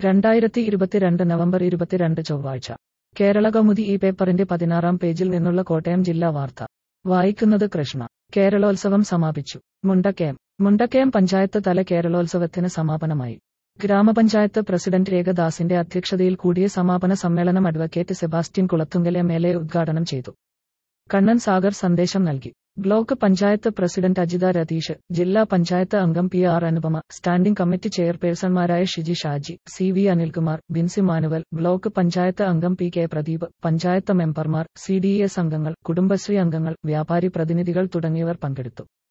രണ്ടായിരത്തി ഇരുപത്തിരണ്ട് നവംബർ ഇരുപത്തിരണ്ട് ചൊവ്വാഴ്ച കേരള കൗമുദി ഈ പേപ്പറിന്റെ പതിനാറാം പേജിൽ നിന്നുള്ള കോട്ടയം ജില്ലാ വാർത്ത വായിക്കുന്നത് കൃഷ്ണ കേരളോത്സവം സമാപിച്ചു മുണ്ടക്കയം മുണ്ടക്കയം പഞ്ചായത്ത് തല കേരളോത്സവത്തിന് സമാപനമായി ഗ്രാമപഞ്ചായത്ത് പ്രസിഡന്റ് രേഖദാസിന്റെ അധ്യക്ഷതയിൽ കൂടിയ സമാപന സമ്മേളനം advocate Sebastian Kulathunkal M L A ഉദ്ഘാടനം ചെയ്തു കണ്ണൻ സാഗർ സന്ദേശം നൽകി ബ്ലോക്ക് പഞ്ചായത്ത് പ്രസിഡന്റ് അജിത രതീഷ് ജില്ലാ പഞ്ചായത്ത് അംഗം P R Anupama standing committee ചെയർപേഴ്സൺമാരായ Shiji Shaji C V Anilkumar Binsy Manuel block panchayat അംഗം പി കെ പ്രദീപ് പഞ്ചായത്ത് മെമ്പർമാർ സി ഡി എസ് അംഗങ്ങൾ കുടുംബശ്രീ അംഗങ്ങൾ വ്യാപാരി പ്രതിനിധികൾ തുടങ്ങിയവർ പങ്കെടുത്തു